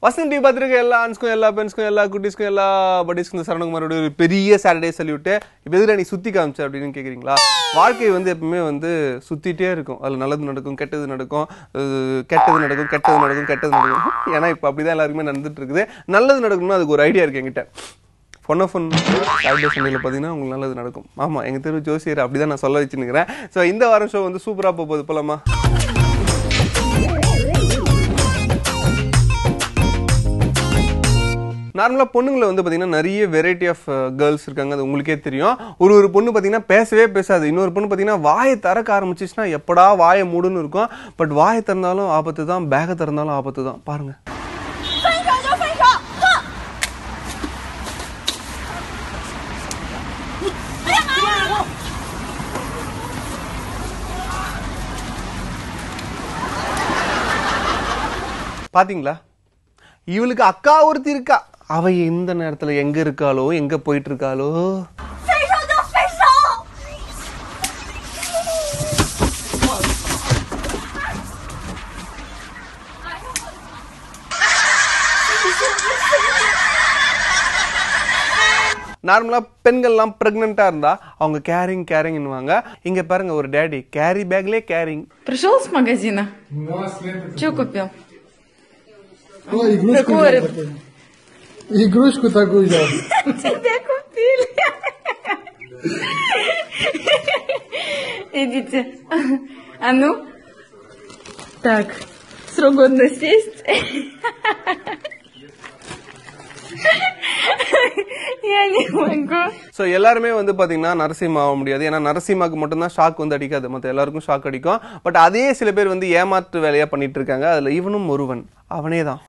Vasanth TV பார்த்துருக்க எல்லா ஆன்ஸ்க்கும் எல்லா பென்ஸ்க்கும் எல்லா குட்டீஸ்க்கும் எல்லா பட்டீஸ்க்கும் இந்த சரணகுமாரோட ஒரு பெரிய சாட்டர்டே சல்யூட்டு இப்போ எதுல நீ சுற்றி காமிச்ச அப்படின்னு கேட்குறீங்களா வாழ்க்கை வந்து எப்பவுமே வந்து சுற்றிட்டே இருக்கும் அதில் நல்லது நடக்கும் கெட்டது நடக்கும் அஹ் கெட்டது நடக்கும் கெட்டது நடக்கும் கெட்டது நடக்கும் ஏன்னா இப்போ அப்படி தான் எல்லாருக்குமே நடந்துட்டு இருக்குது நல்லது நடக்கணும்னா அதுக்கு ஒரு ஐடியா இருக்கு என்கிட்ட பொன் ஆஃப் ஒன் சாட்டர்டே சண்டேல பார்த்தீங்கன்னா உங்களுக்கு நல்லது நடக்கும் ஆமாம் எங்கள் தெரு ஜோசியர் அப்படி தான் நான் சொல்ல வச்சுருக்கிறேன் ஸோ இந்த வாரம் ஷோ வந்து சூப்பராக போகுது போலாமா நார்மலாக பொண்ணுங்களை வந்து பார்த்தீங்கன்னா நிறைய வெரைட்டி ஆஃப் கேர்ள்ஸ் இருக்காங்க அது உங்களுக்கே தெரியும் ஒரு ஒரு பொண்ணு பார்த்தீங்கன்னா பேசவே பேசாது இன்னொரு பொண்ணு பார்த்தீங்கன்னா வாயை திறக்க ஆரம்பிச்சிச்சுன்னா எப்படா வாயை மூடுன்னு இருக்கும் பட் வாயை திறந்தாலும் ஆபத்து தான் பேகை திறந்தாலும் ஆபத்து தான் பாருங்க 分手就分手，哼！你干嘛呀？ பாத்தீங்களா இவளுக்கு அக்கா ஒருத்தி இருக்கா அவ எந்த நேரத்துல எங்க இருக்காளோ எங்க போயிட்டு இருக்காளோ 分手就分手。 நார்மலா பெண்கள்லாம் பிரெக்னெண்டா இருந்தா அவங்க கேரிங் கேரிங்னுவாங்க இங்க பாருங்க ஒரு டேடி கேரி பேக்லயே கேரிங் Пришел с магазина? Что купил? О, игрушку Такое взял такую. Игрушку такую взял. Тебе купили. Идите. А ну. Так. Срок годности есть? Я не могу. ஸோ எல்லாருமே வந்து பார்த்தீங்கன்னா நரசிம்மா ஆக முடியாது ஏன்னா நரசிம்மாக்கு மட்டும்தான் ஷாக் வந்து அடிக்காது மற்ற எல்லாருக்கும் ஷாக் அடிக்கும் பட் அதே சில பேர் வந்து ஏமாற்று வேலையாக பண்ணிட்டு இருக்காங்க அதில் இவனும் ஒருவன் அவனே தான்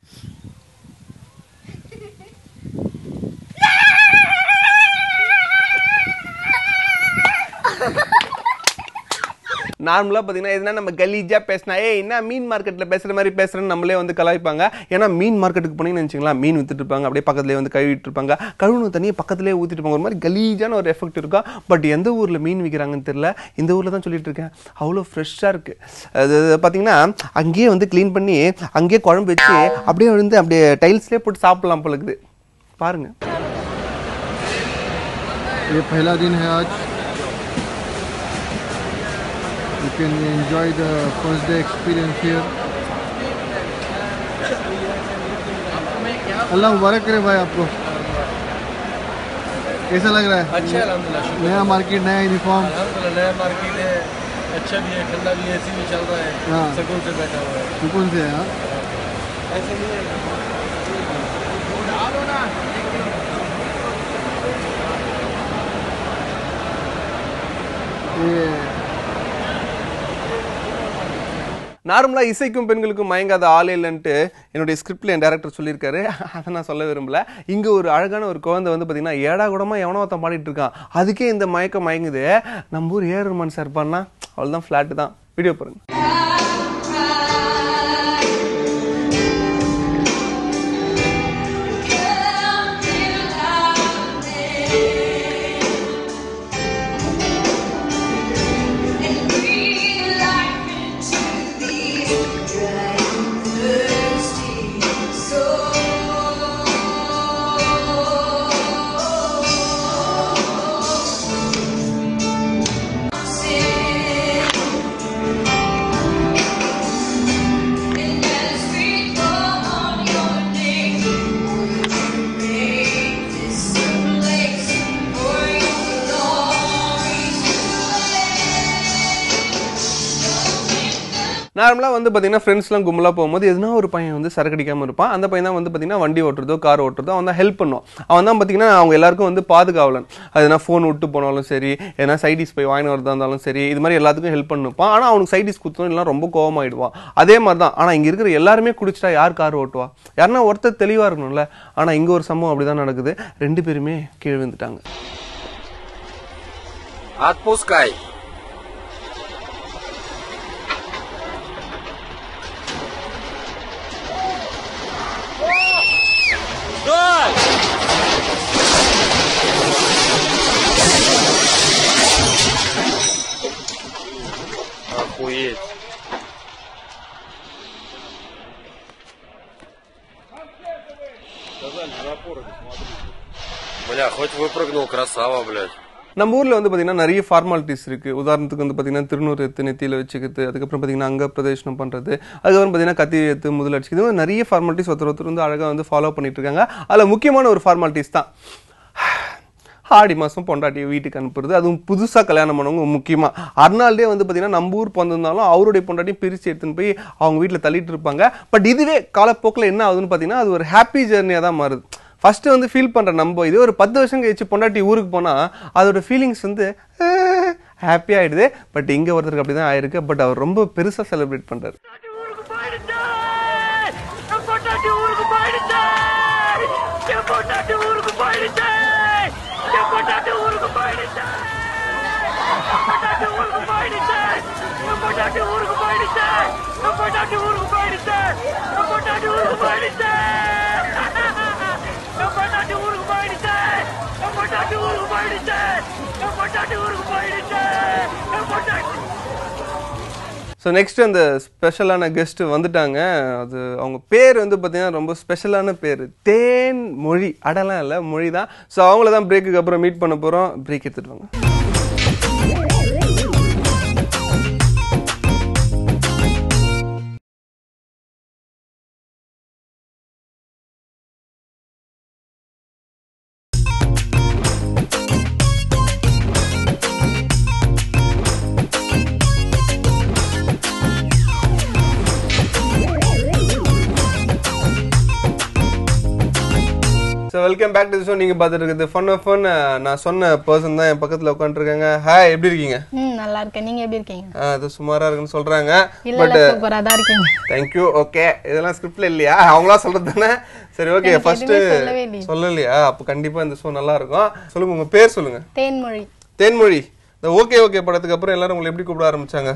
நார்மலாக பார்த்தீங்கன்னா எதுனா நம்ம கலீஜாக பேசினா ஏ என்ன மீன் மார்க்கெட்டில் பேசுகிற மாதிரி பேசுகிறேன்னு நம்மளே வந்து கலாய்ப்பாங்க ஏன்னா மீன் மார்க்கெட்டுக்கு போனீங்கன்னு வச்சுங்களா மீன் வித்துட்டு இருப்பாங்க அப்படியே பக்கத்துலேயே வந்து கழுவிட்டு இருப்பாங்க கழுவுன தண்ணியை பக்கத்துலேயே ஊற்றிட்டு இருப்பாங்க ஒரு மாதிரி கலீஜான ஒரு எஃபெக்ட் இருக்கும் பட் எந்த ஊரில் மீன் விற்கிறாங்கன்னு தெரியல இந்த ஊரில் தான் சொல்லிட்டு இருக்கேன் அவ்வளோ ஃப்ரெஷ்ஷாக இருக்குது அது பார்த்தீங்கன்னா அங்கேயே வந்து க்ளீன் பண்ணி அங்கேயே குழம்பு வச்சு அப்படியே வந்து அப்படியே டைல்ஸ்லேயே போட்டு சாப்பிடலாம் போல இருக்குது பாருங்கள் ये पहला दिन है आज you can enjoy the first day experience here अल्लाह मुबारक करे भाई आपको कैसा लग रहा है अच्छा है अलहमदिल्ला शुक्र नया मार्केट नया यूनिफॉर्म अलहमदिल्ला नया मार्केट है अच्छा भी है ठंडा भी है एसी भी चल रहा है हाँ। सुकून से बैठा हुआ है सुकून से है हाँ? ऐसे नहीं है ये நார்மலாக இசைக்கும் பெண்களுக்கும் மயங்காத ஆளே இல்லைன்ட்டு என்னுடைய ஸ்கிரிப்டில் என் டேரக்டர் சொல்லியிருக்காரு அதை நான் சொல்ல விரும்பல இங்கே ஒரு அழகான ஒரு குழந்தை வந்து பார்த்தீங்கன்னா ஏடா கூடமா எவனோ ஒருத்தன் பாடிட்டு இருக்கான் அதுக்கே இந்த மயக்கம் மயங்குது நம்ம ஊர் ஏர் ரஹ்மான் சார் பண்ணா அவ்வளோதான் ஃப்ளாட்டு தான் வீடியோ பாருங்க நார்மலாக வந்து பார்த்தீங்கன்னா ஃப்ரெண்ட்ஸ்லாம் கும்பலாக போகும்போது எதுனா ஒரு பையன் வந்து சரக்கு அடிக்காமல் இருப்பான் அந்த பையன் தான் வந்து பார்த்தீங்கன்னா வண்டி ஓட்டுறதோ கார் ஓட்டுறதோ அவன் தான் ஹெல்ப் பண்ணுவான் அவன் தான் பார்த்தீங்கன்னா அவங்க எல்லாருக்கும் வந்து பாதுகாவலன் அதுனா ஃபோன் விட்டு போனாலும் சரி எதனா சைடிஸ் போய் வாங்கி வரதா இருந்தாலும் சரி இது மாதிரி எல்லாத்துக்கும் ஹெல்ப் பண்ணிப்பான் ஆனால் அவனுக்கு சைடிஸ் குத்தணும் இல்லைனா ரொம்ப கோவமாயிடுவான் அதே மாதிரி தான் ஆனால் இங்கே இருக்கிற எல்லாருமே குடிச்சிட்டா யார் கார் ஓட்டுவா யாருன்னா ஒருத்தர் தெளிவாக இருக்கணும்ல ஆனால் இங்கே ஒரு சம்பவம் அப்படி தான் நடக்குது ரெண்டு பேருமே கீழே விழுந்துட்டாங்க Отпускай. Охуеть. Бля, хоть выпрыгнул, красава, блядь. நம்ம ஊர்ல வந்து பாத்தீங்கன்னா நிறைய ஃபார்மாலிட்டிஸ் இருக்கு உதாரணத்துக்கு வந்து பாத்தீங்கன்னா திருநூறு எத்து நெத்தியில வச்சுக்கிறது அதுக்கப்புறம் பாத்தீங்கன்னா அங்க பிரதேசனம் பண்றது அதுக்கப்புறம் பாத்தீங்கன்னா கத்தி எத்து முதல் அடிச்சுக்கிறது இது மாதிரி நிறைய ஃபார்மாலிட்டிஸ் ஒருத்தர் ஒருத்தர் வந்து அழகா வந்து ஃபாலோ பண்ணிட்டு இருக்காங்க அதுல முக்கியமான ஒரு ஃபார்மாலிட்டிஸ் தான் ஆடி மாதம் பொண்டாட்டியை வீட்டுக்கு அனுப்புறது அதுவும் புதுசாக கல்யாணம் பண்ணவங்க முக்கியமாக அர்னால்டே வந்து பார்த்தீங்கன்னா நம்ம ஊர் பிறந்திருந்தாலும் அவருடைய பொண்டாட்டியும் பிரித்து எடுத்துன்னு போய் அவங்க வீட்டில் தள்ளிட்டு இருப்பாங்க பட் இதுவே காலப்போக்கில் என்ன ஆகுதுன்னு பார்த்தீங்கன்னா அது ஒரு ஹாப்பி ஜேர்னியாக தான் மாறுது ஃபர்ஸ்ட் வந்து ஃபீல் பண்ணுற நம்ம இதே ஒரு பத்து வருஷம் கழிச்சு பொண்டாட்டி ஊருக்கு போனால் அதோட ஃபீலிங்ஸ் வந்து ஹாப்பி ஆயிடுது பட் இங்கே ஒருத்தருக்கு அப்படி தான் ஆயிருக்கு பட் அவர் ரொம்ப பெருசாக செலிப்ரேட் பண்ணுறாரு ஸோ நெக்ஸ்ட் அந்த ஸ்பெஷலான கெஸ்ட் வந்துட்டாங்க அது அவங்க பேர் வந்து பார்த்தீங்கன்னா ரொம்ப ஸ்பெஷலான பேர் தேன் மொழி அடலாம் இல்லை மொழி தான் ஸோ அவங்கள தான் பிரேக்குக்கு அப்புறம் மீட் பண்ண போகிறோம் பிரேக் எடுத்துட்டு வாங்க so welcome back to show நீங்க பார்த்துட்டு இருக்குது ஃபன் ஆஃப் ஃபன் நான் சொன்ன பர்சன் தான் என் பக்கத்துல உட்காந்துருக்காங்க ஹாய் எப்படி இருக்கீங்க ம் நல்லா இருக்கேன் நீங்க எப்படி இருக்கீங்க ஆ, அது சுமாரா இருக்குன்னு சொல்றாங்க இல்ல பட் இல்ல சூப்பரா தான் இருக்கீங்க தேங்க்யூ ஓகே இதெல்லாம் ஸ்கிரிப்ட்ல இல்லையா அவங்களா சொல்றது தானே சரி ஓகே எனக்கு ஃபர்ஸ்ட் எதுவுமே சொல்லவே இல்லையே. சொல்லலையா அப்போ கண்டிப்பா இந்த ஷோ நல்லா இருக்கும் சொல்லுங்க உங்க பேர் சொல்லுங்க தேன்மொழி தேன்மொழி இந்த ஓகே ஓகே படத்துக்கு அப்புறம் எல்லாரும் உங்களை எப்படி கூப்பிட ஆரம்பிச்சாங்க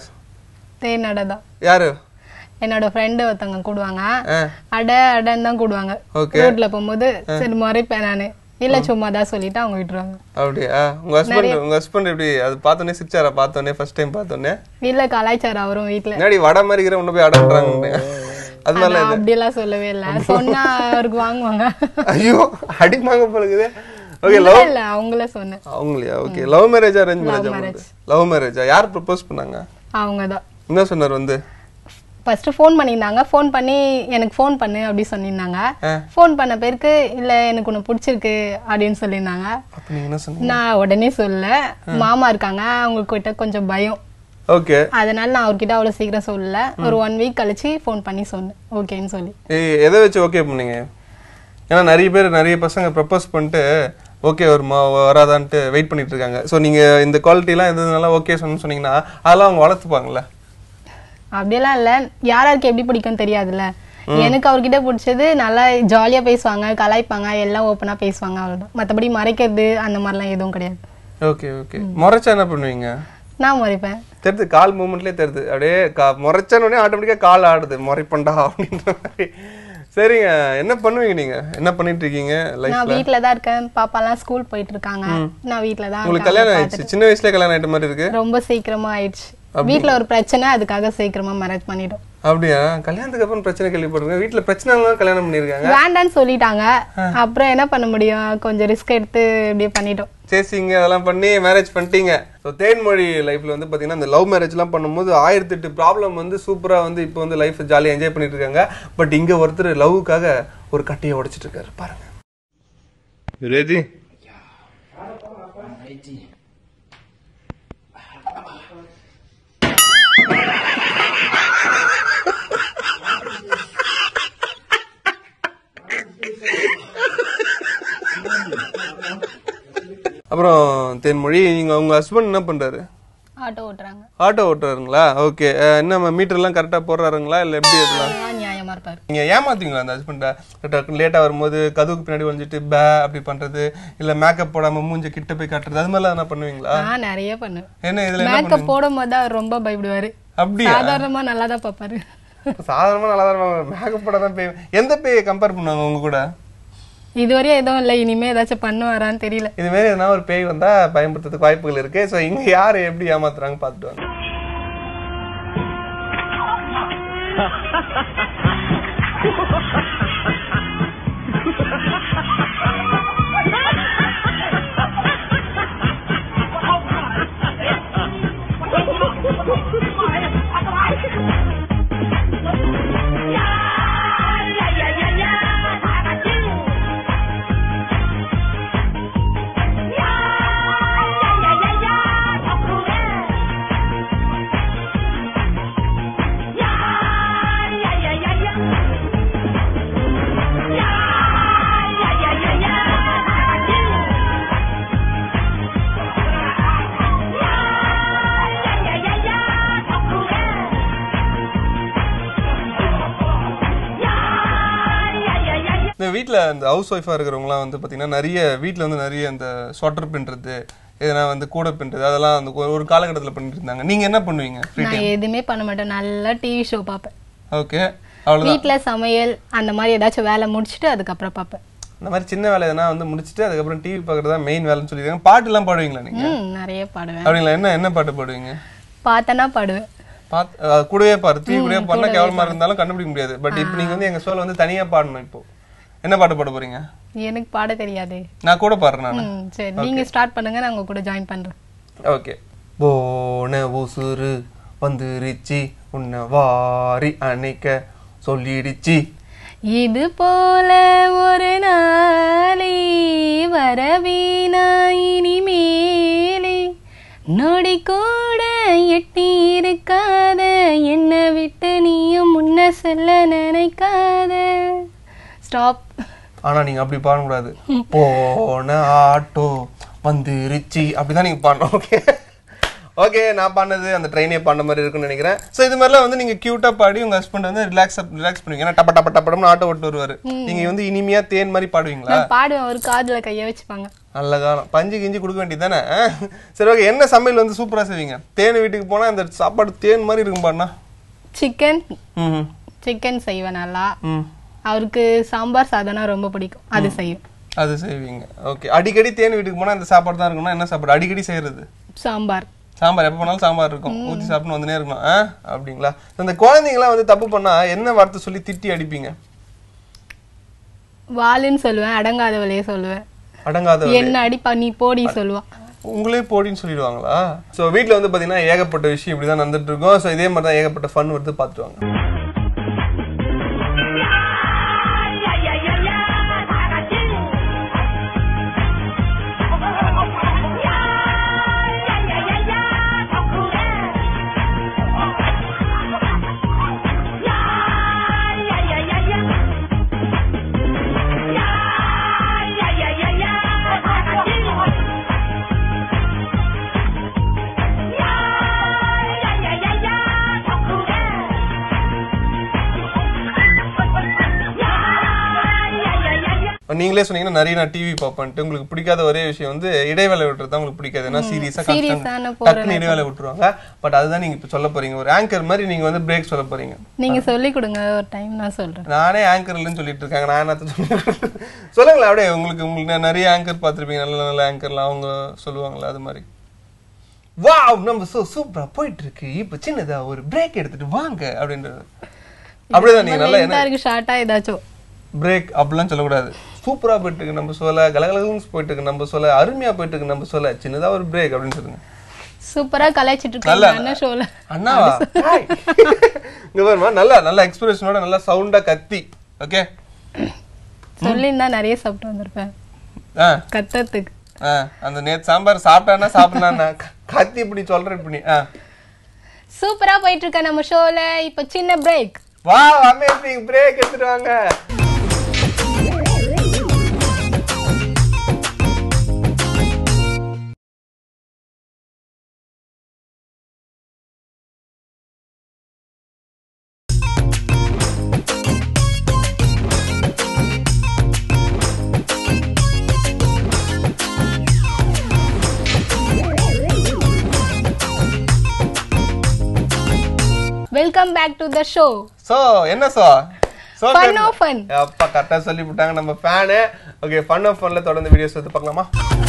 தேனடை தான் யாரு என்னோட ஃப்ரெண்டு ஒருத்தவங்க கூடுவாங்க ஆ. அட அடன்னு தான் கூடுவாங்க Okay. ரோட்ல போகும்போது சரி மறைப்பேன் நானு இல்ல சும்மா தான் சொல்லிட்டு அவங்க விட்டுருவாங்க அப்படியா உங்க ஹஸ்பண்ட் உங்க ஹஸ்பண்ட் எப்படி அது பார்த்தோன்னே சிரிச்சாரா பார்த்தோன்னே ஃபர்ஸ்ட் டைம் பார்த்தோன்னே இல்ல கலாய்ச்சார் அவரும் வீட்ல முன்னாடி வடை மாதிரி இருக்கிற உன்ன போய் அடன்றாங்க அதனால ஆனா இது அப்படியெல்லாம் சொல்லவே இல்ல சொன்னா அவருக்கு வாங்குவாங்க ஐயோ அடிமாங்க போலுக்குது ஓகே இல்ல, லவ் இல்ல அவங்கள சொன்னேன் அவங்களையா okay love marriage arrange Love marriage marriage. Love மேரேஜா யார் ப்ரப்போஸ் பண்ணாங்க அவங்கதான் என்ன சொன்னார் வந்து ஃபர்ஸ்ட் ஃபோன் பண்ணியிருந்தாங்க ஃபோன் பண்ணி எனக்கு ஃபோன் பண்ணு அப்படி சொல்லியிருந்தாங்க ஃபோன் பண்ண பேருக்கு இல்ல எனக்கு உன்னை பிடிச்சிருக்கு அப்படின்னு சொல்லியிருந்தாங்க அப்ப நீங்க என்ன சொன்னீங்க நான் உடனே சொல்ல மாமா இருக்காங்க அவங்க கிட்ட கொஞ்சம் பயம் ஓகே அதனால நான் அவர்கிட்ட அவ்வளவு சீக்கிரம் சொல்லல ஒரு ஒன் வீக் கழிச்சு ஃபோன் பண்ணி சொன்னேன் ஓகேன்னு சொல்லி ஏய் எதை வச்சு ஓகே பண்ணீங்க ஏன்னா நிறைய பேர் நிறைய பசங்க ப்ரப்போஸ் பண்ணிட்டு ஓகே வருமா வராதான்ட்டு வெயிட் பண்ணிட்டு இருக்காங்க ஸோ நீங்க இந்த குவாலிட்டிலாம் எதுனால ஓகே சொன்னு சொன்னீங்கன்னா அதெல்லாம் அவங்க வளர்த்துப்பாங்கல்ல அப்படியெல்லாம் இல்ல யாராருக்கு எப்படி பிடிக்கும் தெரியாதுல்ல எனக்கு அவர்கிட்ட பிடிச்சது நல்லா ஜாலியா பேசுவாங்க கலாய்ப்பாங்க எல்லாம் ஓப்பனா பேசுவாங்க அவ்வளவுதான் மத்தபடி மறைக்கிறது அந்த மாதிரிலாம் எதுவும் கிடையாது ஓகே ஓகே முறைச்சா என்ன பண்ணுவீங்க நான் மறைப்பேன் தெரியுது கால் மூமெண்ட்லேயே தெரியுது அப்படியே கா முறைச்சனோடனே ஆட்டோமேட்டிக்காக கால் ஆடுது முறைப்பண்டா அப்படின்ற மாதிரி சரிங்க என்ன பண்ணுவீங்க நீங்க என்ன பண்ணிட்டு இருக்கீங்க லைஃப் நான் வீட்ல தான் இருக்கேன் பாப்பாலாம் ஸ்கூல் போயிட்டு இருக்காங்க நான் வீட்ல தான் உங்களுக்கு இருக்கேன். கல்யாணம் ஆயிடுச்சு சின்ன வயசுல கல்யாணம் ஆயிட்ட மாதிரி இருக்கு ரொம்ப சீக்கிரமா ஆயிடுச்சு வீட்ல ஒரு பிரச்சனை அதுக்காக சீக்கிரமா மேரேஜ் பண்ணிட்டோம் அப்படியா கல்யாணத்துக்கு அப்புறம் பிரச்சனை கேள்விப்படுங்க வீட்டுல பிரச்சனை எல்லாம் கல்யாணம் பண்ணிருக்காங்க வேண்டான்னு சொல்லிட்டாங்க அப்புறம் என்ன பண்ண முடியும் கொஞ்சம் ரிஸ்க் எடுத்து இப்படியே பண்ணிட்டோம் சேசிங்க அதெல்லாம் பண்ணி மேரேஜ் பண்ணிட்டீங்க ஸோ தேன்மொழி லைஃப்ல வந்து பாத்தீங்கன்னா இந்த லவ் மேரேஜ்லாம் பண்ணும்போது ஆயிரத்தி எட்டு ப்ராப்ளம் வந்து சூப்பரா வந்து இப்போ வந்து லைஃப் ஜாலியாக என்ஜாய் பண்ணிட்டு இருக்காங்க பட் இங்க ஒருத்தர் லவ்வுக்காக ஒரு கட்டையை உடைச்சிட்டு இருக்காரு பாருங்க ரெடி அப்புறம் தேன்மொழி நீங்க உங்க ஹஸ்பண்ட் என்ன பண்றாரு ஆட்டோ ஓட்டுறாங்க ஆட்டோ ஓட்டுறாருங்களா ஓகே என்ன மீட்டர்லாம் கரெக்டா போடுறாருங்களா இல்ல எப்படி அதெல்லாம் அதுதான் நியாயமா இருப்பாரு நீங்க ஏமாத்தீங்களா அந்த ஹஸ்பண்ட லேட்டா வரும்போது கதவுக்கு பின்னாடி வந்துட்டு பே அப்படி பண்றது இல்ல மேக்கப் போடாம மூஞ்ச கிட்ட போய் காட்டுறது அது மாதிரிலாம் என்ன பண்ணுவீங்களா நான் நிறைய பண்ணுவேன் என்ன இதுல என்ன மேக்கப் போடும் போது அவர் ரொம்ப பயப்படுவாரு அப்படியா சாதாரணமா நல்லா தான் பாப்பாரு சாதாரணமா நல்லா தான் மேக்கப் போட தான் பேய் எந்த பேய் கம்பேர் பண்ணுவாங்க உங்க கூட இதுவரையும் எதுவும் இல்லை இனிமே ஏதாச்சும் பண்ணுவாரான்னு தெரியல இது மாதிரி எதனா ஒரு பேய் வந்தா பயன்படுத்துறதுக்கு வாய்ப்புகள் இருக்கு சோ இங்க யாரு எப்படி ஏமாத்துறாங்க பாத்துட்டு வாங்க வீட்ல அந்த ஹவுஸ் ஒய்ஃபா இருக்கிறவங்கலாம் வந்து பாத்தீங்கன்னா நிறைய வீட்ல வந்து நிறைய அந்த ஸ்வாட்டர் பின்றது எதனா வந்து கூட பின்றது அதெல்லாம் அந்த ஒரு- ஒரு காலகட்டத்துல பண்ணிட்டு இருந்தாங்க நீங்க என்ன பண்ணுவீங்க ஃப்ரீ நான் எதுவுமே பண்ண மாட்டேன் நல்லா டிவி ஷோ பார்ப்பேன் ஓகே அவ்வளவுதான் வீட்ல சமையல் அந்த மாதிரி ஏதாச்சும் வேலை முடிச்சுட்டு அதுக்கப்புறம் பார்ப்பேன் இந்த மாதிரி சின்ன வேலை எதனா வந்து முடிச்சுட்டு அதுக்கப்புறம் டிவி பார்க்கறது தான் மெயின் வேலைன்னு சொல்லியிருக்காங்க பாட்டு எல்லாம் பாடுவீங்களா நீங்க ம் நிறைய பாடுவேன் அப்படிங்களா என்ன என்ன பாட்டு பாடுவீங்க பார்த்தனா பாடுவேன் பாத் அஹ் கூடவே பாரு டிவி கூடவே பாடினா கேவலமா இருந்தாலும் கண்டுபிடிக்க முடியாது பட் இப்போ நீங்க வந்து எங்க சோல வந்து தனியா பாடணும் இப்போ என்ன பாட்டு பாட போறீங்க எனக்கு பாட தெரியாது நான் கூட பாடுறேன் நான் ம் சரி நீங்க ஸ்டார்ட் பண்ணுங்க நான் உங்க கூட ஜாயின் பண்றேன் ஓகே போன உசுறு வந்துருச்சு உன்னை வாரி அணைக்க சொல்லிடுச்சு இது போல ஒரு நாளே வரவீனா இனிமேலே நொடி கூட எட்டி இருக்காத என்னை விட்டு நீயும் முன்ன செல்ல நினைக்காத ஸ்டாப் ஆனா நீங்க அப்படி பாடக்கூடாது போன ஆட்டோ வந்துருச்சு அப்படிதான் நீங்க பாடணும் ஓகே ஓகே நான் பாடினது அந்த ட்ரெயினே பாடின மாதிரி இருக்கும்னு நினைக்கிறேன் ஸோ இது மாதிரிலாம் வந்து நீங்க கியூட்டா பாடி உங்க ஹஸ்பண்ட் வந்து ரிலாக்ஸ் ரிலாக்ஸ் பண்ணுவீங்க ஏன்னா டப்ப டப்ப டப்படம்னு ஆட்டோ ஓட்டு வருவாரு நீங்க வந்து இனிமையா தேன் மாதிரி பாடுவீங்களா நான் பாடுவேன் ஒரு காதுல கைய வச்சுப்பாங்க நல்ல காலம் பஞ்சு கிஞ்சி கொடுக்க வேண்டியது தானே சரி ஓகே என்ன சமையல் வந்து சூப்பரா செய்வீங்க தேன் வீட்டுக்கு போனா அந்த சாப்பாடு தேன் மாதிரி இருக்கும் பாருண்ணா சிக்கன் ம் சிக்கன் செய்வேன் நல்லா ம் அவருக்கு சாம்பார் சாதம்னா ரொம்ப பிடிக்கும் அது செய்யும் அது செய்வீங்க ஓகே அடிக்கடி தேன் வீட்டுக்கு போனா அந்த சாப்பாடு தான் இருக்கும்னா என்ன சாப்பாடு அடிக்கடி செய்யறது சாம்பார் சாம்பார் எப்போ போனாலும் சாம்பார் இருக்கும் ஊற்றி சாப்பிட்டு வந்துனே இருக்கணும் ஆ அப்படிங்களா இந்த குழந்தைங்களாம் வந்து தப்பு பண்ணா என்ன வார்த்தை சொல்லி திட்டி அடிப்பீங்க வாளுன்னு சொல்லுவேன் அடங்காதவளையே சொல்லுவேன் அடங்காத என்ன அடிப்பா நீ போடி சொல்லுவா உங்களே போடின்னு சொல்லிடுவாங்களா ஸோ வீட்டில் வந்து பார்த்தீங்கன்னா ஏகப்பட்ட விஷயம் இப்படி தான் நடந்துட்டு இருக்கும் ஸோ இதே மாதிரி தான் ஏகப்பட்ட ஃபன் வருது பார்த்துட்டு வாங்க 呀呀呀呀，大个劲！呀呀呀呀呀，好酷嘞！呀呀呀呀呀，呀呀呀呀呀，大个劲！呀呀呀呀呀，好酷嘞！ நீங்களே சொன்னீங்கன்னா நிறைய நான் டிவி பார்ப்பேன்ட்டு உங்களுக்கு பிடிக்காத ஒரே விஷயம் வந்து இடைவேளை விட்டுறது தான் உங்களுக்கு பிடிக்காது ஏன்னா சீரியஸாக Serious ஆன போற டக்குன்னு இடைவேளை விட்டுருவாங்க பட் அதுதான் நீங்க இப்போ சொல்ல போறீங்க ஒரு ஆங்கர் மாதிரி நீங்க வந்து பிரேக் சொல்ல போறீங்க நீங்க சொல்லி கொடுங்க ஒரு டைம் நான் சொல்றேன் நானே ஆங்கர் இல்லைன்னு சொல்லிட்டு இருக்காங்க நான் என்னத்த சொல்ல சொல்லுங்களேன் அப்படியே உங்களுக்கு உங்களுக்கு நான் நிறைய ஆங்கர் பார்த்துருப்பீங்க நல்ல நல்ல ஆங்கர்லாம் அவங்க சொல்லுவாங்களா அது மாதிரி வாவ் நம்ம சோ சூப்பரா போயிட்டு இருக்கு இப்போ சின்னதா ஒரு பிரேக் எடுத்துட்டு வாங்க அப்படின்றது அப்படிதான் நீங்க நல்லா என்ன இருக்கு ஷார்ட்டா ஏதாச்சும் பிரேக் அப்படிலாம் சொல்லக்கூடாது சூப்பரா போயிட்டு இருக்கு நம்ம சொல்ல கலகலன்னு போயிட்டு இருக்கு நம்ம சொல்ல அருமையா போயிட்டு இருக்கு நம்ம சொல்ல சின்னதா ஒரு பிரேக் அப்படின்னு சொல்லுங்க சூப்பரா கலாய்ச்சிட்டு நல்லா. இருக்காங்க அண்ணன் ஷோல அண்ணாவா ஹாய். இங்க பாருமா நல்லா நல்லா எக்ஸ்பிரஷனோட நல்லா சவுண்டா கத்தி ஓகே சொல்லியிருந்தா நிறைய சாப்பிட்டு வந்திருப்பேன் ஆ கத்தத்துக்கு ஆ, அந்த நேத்து சாம்பார் சாப்பிட்டானா சாப்பிடலான்னா கத்தி இப்படி சொல்ற இப்படி ஆ. சூப்பரா போயிட்டு இருக்க நம்ம ஷோல இப்ப சின்ன பிரேக் வா அமேசிங் பிரேக் எடுத்துட்டு வாங்க welcome back to the show so என்ன so so Fun of fun. அப்பா கரெக்டா சொல்லி விட்டாங்க நம்ம ஃபேனு ஓகே ஃபன் ஆஃப் ஃபன்ல தொடர்ந்து வீடியோஸ் எடுத்து பார்க்கலாமா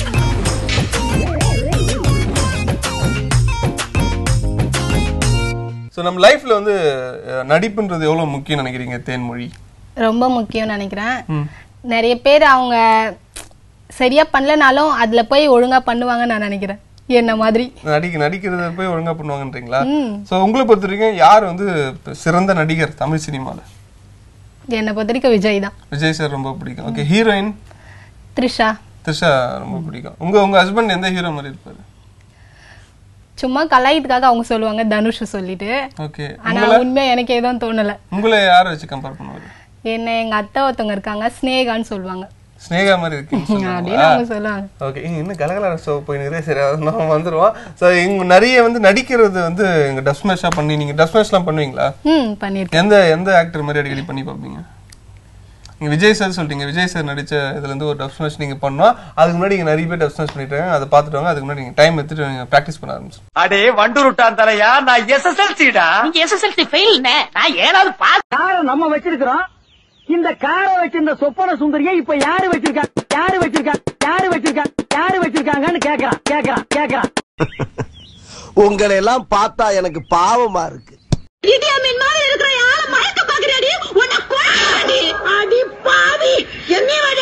ஸோ நம்ம லைஃப்ல வந்து அஹ், நடிப்புன்றது எவ்வளவு முக்கியம் நினைக்கிறீங்க தேன்மொழி ரொம்ப முக்கியம்னு நினைக்கிறேன் நிறைய பேர் அவங்க சரியா பண்ணலனாலும் அதுல போய் ஒழுங்கா பண்ணுவாங்கன்னு நான் நினைக்கிறேன் என்ன மாதிரி நடிக்க நடிக்கிறத போய் ஒழுங்கா பண்ணுவாங்கன்றீங்களா ஸோ உங்களை பொறுத்த வரைக்கும் யார் வந்து சிறந்த நடிகர் தமிழ் சினிமால என்னை பொறுத்த வரைக்கும் விஜய் தான் விஜய் சார் ரொம்ப பிடிக்கும் ஓகே ஹீரோயின் த்ரிஷா த்ரிஷா ரொம்ப பிடிக்கும் உங்க உங்க ஹஸ்பண்ட் எந்த ஹீரோ மாதிரி இருப்பாரு சும்மா கலாயத்துக்காக அவங்க சொல்லுவாங்க தனுஷ் சொல்லிட்டு ஓகே ஆனா உண்மையா எனக்கு எதுவும் தோணல உங்களை யாரை வச்சு கம்பேர் பண்ணுவாரு என்ன எங்க அத்தை ஒருத்தவங்க இருக்காங்க ஸ்னேகான்னு சொல்லுவாங்க ஸ்னேகா மாதிரி இருக்கீங்க அப்படின்னு அவங்க சொல்லுவாங்க ஓகே இன்னும் கலகல ஷோ போயினுக்கிறே சரி அது நம்ம வந்துருவோம் ஸோ இங்க நிறைய வந்து நடிக்கிறது வந்து இங்க டப் ஸ்மேஷா பண்ணி நீங்க டப் ஸ்மேஷ்லாம் பண்ணுவீங்களா ம் பண்ணிருக்கேன் எந்த எந்த ஆக்டர் மாதிரி அடிக்கடி பண்ணி பார்ப்பீங்க நீங்க விஜய் சார் சொல்லிட்டீங்க விஜய் சார் நடிச்ச இதுல இருந்து ஒரு டப் ஸ்மாஷ் நீங்க பண்ணோம் அதுக்கு முன்னாடி நீங்க நிறைய பேர் டப் ஸ்மாஷ் பண்ணிட்டு இருக்காங்க அதை பார்த்துட்டு வாங்க அதுக்கு முன்னாடி நீங்க டைம் எடுத்துட்டு நீங்க ப்ராக்டிஸ் பண்ண ஆரம்பிச்சு அடே வண்டூருட்டான் தலையா நான் எஸ்எஸ்எல்சிடா நீங்க எஸ்எஸ்எல்சி ஃபெயில் நான் ஏழாவது பாஸ் காரை நம்ம வச்சிருக்கிறோம் இந்த காரை வச்சிருந்த சொப்பன சுந்தரியை இப்ப யாரு வச்சிருக்கா யாரு வச்சிருக்கா யாரு வச்சிருக்கா யாரு வச்சிருக்காங்கன்னு கேக்குறான் கேக்குறான் கேக்குறான் உங்களை எல்லாம் பார்த்தா எனக்கு பாவமா இருக்கு இடியாமின் மாதிரி இருக்கிற ஆள மயக்க பாக்குறாடி உன்னை கொல்லாடி அடி பாவி என்னைய வாடி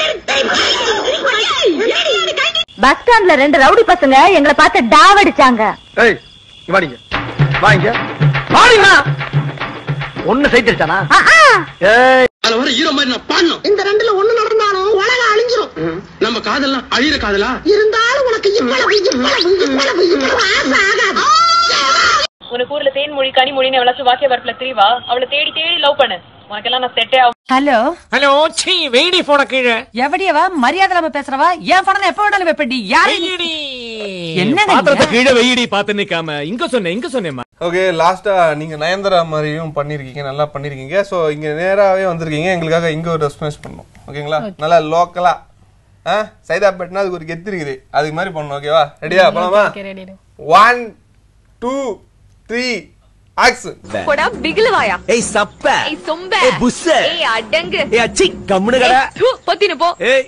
அடிக்கிறேன் பஸ் ஸ்டாண்ட்ல ரெண்டு ரவுடி பசங்க எங்களை பார்த்து டாவடிச்சாங்க ஏய் வாடிங்க வாங்க வாடிங்க ஒண்ணு சைத்திருச்சானா ஏய் அதுல வர ஹீரோ மாதிரி நான் பாடணும் இந்த ரெண்டுல ஒண்ணு நடந்தாலும் உலகம் அழிஞ்சிரும் நம்ம காதல்லாம் அழியிற காதலா இருந்தாலும் உனக்கு இவ்வளவு இவ்வளவு இவ்வளவு இவ்வளவு ஆசை ஆகாது உனக்கு ஊர்ல தேன்மொழி கனிமொழின்னு எவ்வளவு வாக்கிய வரப்புல தெரியவா அவளை தேடி தேடி லவ் பண்ணு உனக்கெல்லாம் நான் செட்டே ஆகும் ஹலோ ஹலோ சீ வெயிடி போன கீழே எவடியவா மரியாதை இல்லாம பேசுறவா ஏன் படம் எப்ப வேணாலும் வெப்படி யாரு என்னங்க பாத்திரத்தை கீழே வெயிடி பாத்து நிக்காம இங்க சொன்னேன் இங்க சொன்னேன் ஓகே லாஸ்டா நீங்க நயன்தாரா மாதிரியும் பண்ணிருக்கீங்க நல்லா பண்ணிருக்கீங்க சோ இங்க நேராவே வந்திருக்கீங்க எங்களுக்காக இங்க ஒரு ரெஸ்பான்ஸ் பண்ணணும் ஓகேங்களா நல்லா லோக்கலா ஆ சைதாப்பேட்னா அதுக்கு ஒரு கெத்து இருக்குது அதுக்கு மாதிரி பண்ணணும் ஓகேவா ரெடியா போலாமா Okay, ready, ready. One two three action போடா பிகிலுவாயா ஏய் சப்ப ஏய் சொம்ப ஏய் புஸ்ஸ ஏய் அடங்கு ஏய் அச்சி கம்முனு கடை தூ, பொத்தினு போ ஏய்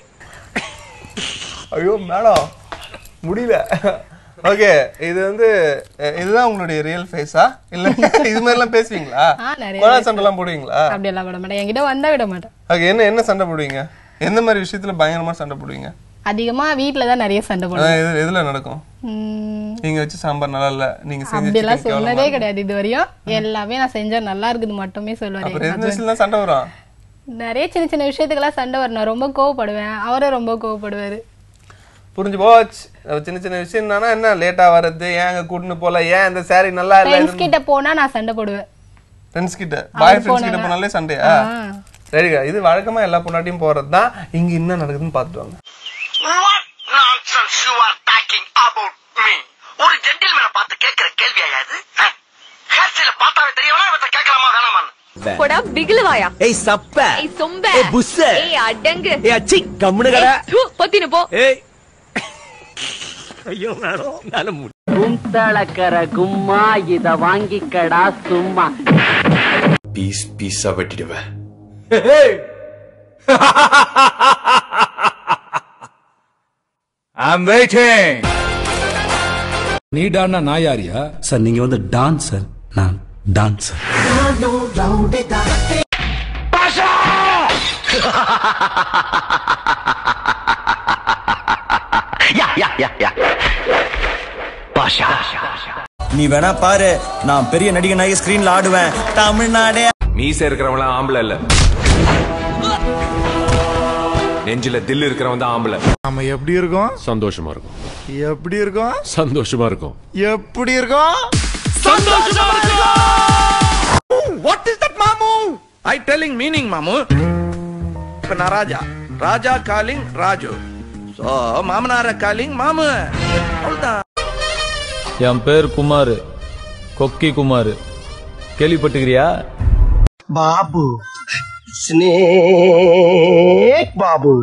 ஐயோ மேடம் முடியல ஓகே இது வந்து அஹ், இதுதான் உங்களுடைய ரியல் ஃபேஸா இல்ல இது மாதிரி எல்லாம் பேசுவீங்களா ஆ, நிறைய கொலை சண்டை எல்லாம் போடுவீங்களா அப்படியெல்லாம் விட மாட்டேன் என்கிட்ட வந்தா விட மாட்டேன் ஓகே என்ன என்ன சண்டை போடுவீங்க எந்த மாதிரி விஷயத்துல பயங்கரமா சண்டை போடுவீங்க அதிகமா வீட்ல தான் நிறைய சண்டை போடுவேன் அதான் எது- எதுல நடக்கும் உம், நீங்க வச்சு சாம்பார் நல்லா இல்ல நீங்க செஞ்ச அப்படியெல்லாம் chicken கேவலமா சொன்னதே இருக்கு. கிடையாது இது வரையும் எல்லாமே நான் செஞ்சா நல்லா இருக்குது மட்டுமே சொல்லுவாரு அப்புறம் எங்க எந்த husband. விஷயம் சண்டை வரும் நிறைய சின்ன சின்ன விஷயத்துக்கெல்லாம் சண்டை வரும் நான் ரொம்ப கோவப்படுவேன் அவரும் ரொம்ப கோவப்படுவாரு புரிஞ்சு போச்சு அஹ் சின்ன சின்ன விஷயம் என்னன்னா என்ன லேட்டா வர்றது ஏன் அங்க கூட்டின்னு போல ஏன் இந்த saree நல்லா ஃப்ரெண்ட்ஸ் இல்ல கிட்ட போனா நான் சண்டை போடுவேன் ஃப்ரெண்ட்ஸ் கிட்ட பாய் ஃப்ரெண்ட்ஸ் கிட்ட போனாங்க. போனாலே சண்டையா ஆ. சரிங்க இது வழக்கமா எல்லா பொண்ணாட்டியும் போறது தான் இங்க என்ன நடக்குதுன்னு பாத்துட்டு வாங்க What nonsense you are talking about me? ஒரு ஜென்டில்மேனை பார்த்து கேட்கிற கேள்வியா இது ஹேர் ஸ்டைல பார்த்தாவே தெரியவனா இவத்த கேட்கலாமா வேணாமான்னு போடா பிகிலுவாயா ஏய் சப்ப ஏய் சொம்ப ஏய் புஸ்ஸ ஏய் அடங்கு ஏய் அச்சி கம்முனு கடை ஏய் தூ, பொத்தினு போ ஏய் ஐயோ மேடம் என்னால முடியல. குந்தளக்கர கும்மா இத வாங்கிக்கடா சும்மா பீஸ் பீஸா வெட்டிடுவேன் I'm waiting. நீ டான்னா நான் யாரியா சார் நீங்க வந்து டான்சர் நான் டான்சர் யா யா யா யா பாஷா நீ வேணா பாரு நான் பெரிய நடிகனாகி ஸ்கிரீன்ல ஆடுவேன் தமிழ்நாடே மீச இருக்கிறவங்களாம் ஆம்பளை இல்ல நெஞ்சில தில் இருக்கிறவன் தான் ஆம்பளை நம்ம எப்படி இருக்கோம் சந்தோஷமா இருக்கும் எப்படி இருக்கோம் சந்தோஷமா இருக்கும் எப்படி இருக்கோம் வாட் இஸ் தட் மாமு ஐ டெல்லிங் மீனிங் மாமு இப்ப நான் ராஜா ராஜா காலிங் ராஜு சோ மாமனார காலிங் மாமு அவ்வளவுதான் என் பேர் குமார் கொக்கி குமார் கேள்விப்பட்டுக்கிறியா Babu snake Babu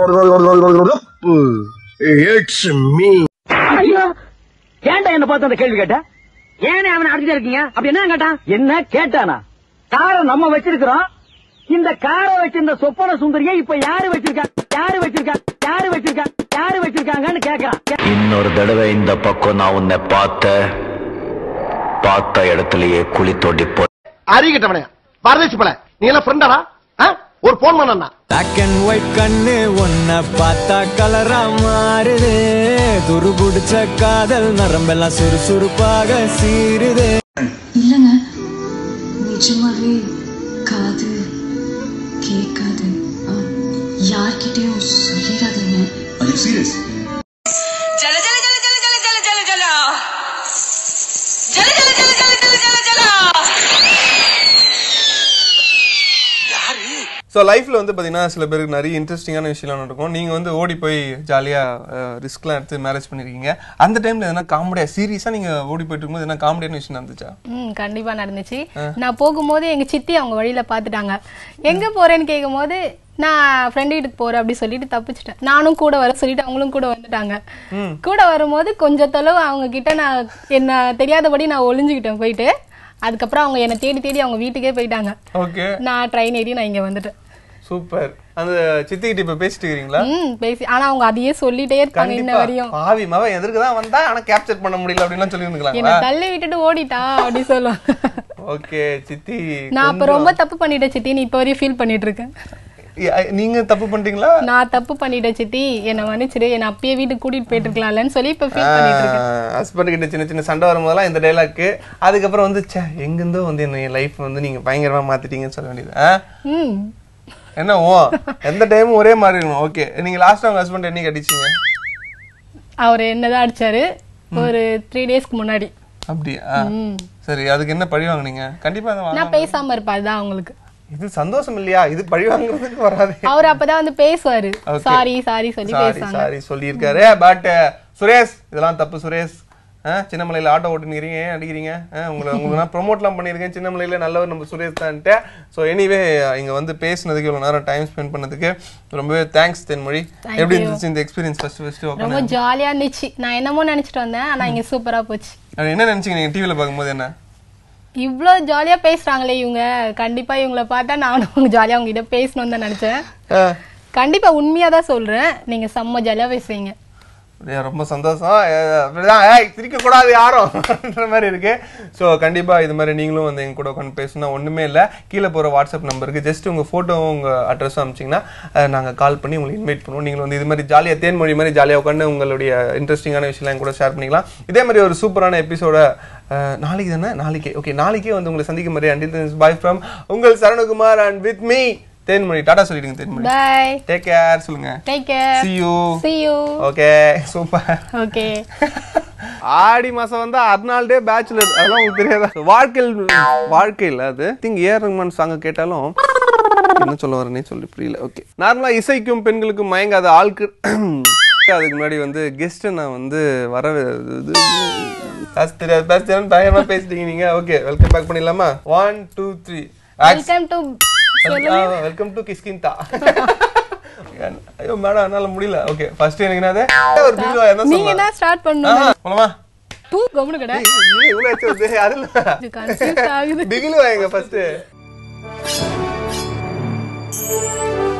it's me ஐயோ ஏன்டா என்ன பார்த்து அந்த கேள்வி கேட்ட ஏனே அவனை அடிச்சுட்டே இருக்கீங்க அப்படி என்ன கேட்டான் என்ன கேட்டானா காரை நம்ம வச்சிருக்கிறோம் இந்த காரை வச்சிருந்த சொப்பன சுந்தரியை இப்ப யாரு வச்சிருக்கா யாரு வச்சிருக்கா யாரு வச்சிருக்கா யாரு வச்சிருக்காங்கன்னு கேக்குறான் இன்னொரு தடவை இந்த பக்கம் நான் உன்னை பார்த்த பார்த்த இடத்துலயே குழி தோண்டி போ அறிகிட்டவனே பரதேசி பல நீ எல்லாம் ஃப்ரெண்டாடா ஒரு போன் பண்ணா பிளாக் அண்ட் ஒயிட் கண்ணு ஒன்ன பார்த்தா கலரா மாறுது துரு புடிச்ச காதல் நரம்பெல்லாம் சுறுசுறுப்பாக சீருது இல்லங்க நிஜமாவே காது கேட்காது யார்கிட்டயும் சொல்லிடாதீங்க சீரியஸ் ஜல ஜல ஜல ஜல ஜல ஜல ஜல ஜல ஜல ஜல ஜல ஜல ஜல ஜல ஜல ஸோ ஸோ லைஃப்ல வந்து பாத்தீங்கன்னா சில பேருக்கு நிறைய இன்ட்ரெஸ்டிங்கான விஷயம்லாம் நடக்கும் நீங்க வந்து ஓடி போய் ஜாலியா ரிஸ்க்லாம் எடுத்து மேரேஜ் பண்ணிருக்கீங்க அந்த டைம்ல எதனா காமெடியா சீரியஸா நீங்க ஓடி போயிட்டு இருக்கும்போது என்ன காமெடியான விஷயம் நடந்துச்சா ம் கண்டிப்பா நடந்துச்சு நான் போகும்போது எங்க சித்தி அவங்க வழியில பாத்துட்டாங்க எங்க போறேன்னு கேட்கும்போது நான் ஃப்ரெண்ட் வீட்டுக்கு போறேன் அப்படி சொல்லிட்டு தப்பிச்சிட்டேன் நானும் கூட வர சொல்லிட்டு அவங்களும் கூட வந்துட்டாங்க கூட வரும்போது கொஞ்சம் தொலைவு அவங்க கிட்ட நான் என்ன தெரியாதபடி நான் ஒளிஞ்சுக்கிட்டேன் போயிட்டு அதுக்கப்புறம் அவங்க என்னை தேடி தேடி அவங்க வீட்டுக்கே போயிட்டாங்க ஓகே நான் ட்ரெயின் ஏறி நான் இங்க வந்துட்டேன் சூப்பர் அந்த சித்திக்கிட்ட இப்ப பேசிட்டு இருக்கீங்களா ம் பேசி ஆனா அவங்க அதையே சொல்லிட்டே இருப்பாங்க இன்ன கண்டிப்பா வரையும் பாவி மவன் எதற்கு தான் வந்தா ஆனா கேப்சர் பண்ண முடியல அப்படின்லாம் சொல்லி என்னை இருந்துக்கலாங்களா தள்ளி விட்டுட்டு ஓடிட்டா அப்படி சொல்லுவாங்க ஓகே சித்தி நான் அப்ப ரொம்ப தப்பு பண்ணிட்டேன் சித்தி நீ இப்ப வரையும் ஃபீல் பண்ணிட்டு இருக்கேன் ய- நீங்க தப்பு பண்ணிட்டீங்களா நான் தப்பு பண்ணிட்டேன் சித்தி என்னை மன்னிச்சிடு என்னை அப்பயே வீட்டுக்கு கூட்டிட்டு போயிட்டு இருக்கலாம்லன்னு சொல்லி இப்ப ஃபீல் பண்ணிட்டு இருக்கேன் ஹஸ்பண்ட் கிட்ட சின்ன சின்ன சண்டை வரும்போதெல்லாம் இந்த டைலாக்கு அதுக்கப்புறம் வந்து ச்சே எங்கிருந்தோ வந்து என்ன என் லைஃப் வந்து நீங்க பயங்கரமா மாத்திட்டீங்கன்னு சொல்ல வேண்டியது ஆ? ம் என்ன ஓ எந்த டைமும் ஒரே மாதிரி இருக்கணும் ஓகே நீங்க லாஸ்ட் உங்க ஹஸ்பண்ட் என்னைக்கு அடிச்சீங்க அவர் என்னதான் அடிச்சாரு ஒரு த்ரீ டேஸ்க்கு முன்னாடி அப்படியா ம். சரி அதுக்கு என்ன பழி வாங்குனீங்க கண்டிப்பா அதை வாங்க நான் பேசாம இருப்பேன் அதுதான் அவங்களுக்கு இது சந்தோஷம் இல்லையா இது பழி வாங்குறதுக்கு வராது அவர் அப்பதான் வந்து பேசுவாரு Okay. சாரி சாரி சொல்லி சாரி பேசுவாங்க சாரி சொல்லியிருக்காரு பட் சுரேஷ் இதெல்லாம் தப்பு சுரேஷ் ஆ, சின்னமலையில ஆட்டோ ஓட்டுனீங்க ஏன் அடிக்கிறீங்க ஆ, உங்களை உங்களுக்கு நான் ப்ரொமோட்லாம் பண்ணியிருக்கேன் சின்னமலையில நல்லவர் நம்ம சுரேஷ் தான்ட்டு ஸோ எனிவே இங்க வந்து பேசுனதுக்கு இவ்வளவு நேரம் டைம் ஸ்பெண்ட் பண்ணதுக்கு ரொம்பவே தேங்க்ஸ் தென்மொழி Thank எப்படி you. இருந்துச்சு இந்த எக்ஸ்பீரியன்ஸ் ஃபர்ஸ்ட் ஃபர்ஸ்ட் ரொம்ப உட்காந்து ஜாலியா இருந்துச்சு நான் என்னமோ நினைச்சிட்டு வந்தேன் ஆனா இங்க சூப்பரா போச்சு என்ன நினைச்சீங்க நீங்க டிவில பார்க்கும்போது என்ன இவ்ளோ ஜாலியா பேசுறாங்களே இவங்க கண்டிப்பா இவங்கள பார்த்தா நானும் ஜாலியா அவங்க கிட்ட பேசணும்னு தான் நினைச்சேன் கண்டிப்பா உண்மையா தான் சொல்றேன் நீங்க செம்ம ஜாலியா பேசுவீங்க அப்படியா, ரொம்ப சந்தோஷம் அஹ் அப்படிதான் ஏய் சிரிக்க கூடாது யாரும் ன்ற மாதிரி இருக்கு ஸோ கண்டிப்பா இது மாதிரி நீங்களும் வந்து எங்க கூட உட்காந்து பேசணும் ஒண்ணுமே இல்ல கீழே போற வாட்ஸ்அப் நம்பருக்கு ஜஸ்ட் உங்க போட்டோவும் உங்க அட்ரஸும் அனுப்பிச்சிங்கன்னா அஹ், நாங்க கால் பண்ணி உங்களை இன்வைட் பண்ணுவோம் நீங்களும் வந்து இது மாதிரி ஜாலியா தேன்மொழி மாதிரி ஜாலியா உட்காந்து உங்களுடைய இன்ட்ரெஸ்டிங்கான விஷயம்லாம் என் கூட ஷேர் பண்ணிக்கலாம் இதே மாதிரி ஒரு சூப்பரான எபிசோட நாளைக்கு தானே நாளைக்கே ஓகே நாளைக்கே வந்து உங்களை சந்திக்க மாதிரி அண்டில் பாய் ஃப்ரம் உங்கள் Saranukumar and with me Thenmozhi டாடா சொல்லிடுங்க தேன்மொழி பை டேக் கேர் சொல்லுங்க take care See you. see you okay super okay Aadi மாசம் வந்தா அறுநாள் டே பேச்சுலர் அதெல்லாம் உங்களுக்கு தெரியாதா வாழ்க்கையில் வாழ்க்கையில் அது திங்க் ஏஆர் ரஹ்மான் சாங்க கேட்டாலும் என்ன சொல்ல வரேனே சொல்லி புரியல ஓகே நார்மலா இசைக்கும் பெண்களுக்கும் மயங்காத ஆட்கள் அதுக்கு முன்னாடி வந்து கெஸ்ட் நான் வந்து வர இது பேச தெரியாது பேச தெரியாது பயமா பேசிட்டீங்க நீங்க ஓகே வெல்கம் பேக் பண்ணிடலாமா one two three welcome to welcome to Kishkindha ஐயோ மேடம் என்னால முடியல ஓகே ஃபர்ஸ்ட் எனக்கு என்னது ஒரு பில்லோ என்ன நீங்க சொல்லலாம் தான் ஸ்டார்ட் பண்ணணும் போலாமா டூ கம்னு கடை இவ்வளவு ஆச்சு வந்து அதுல கன்ஃபியூஸ் ஆகுது பிகிலு வாங்க ஃபர்ஸ்ட்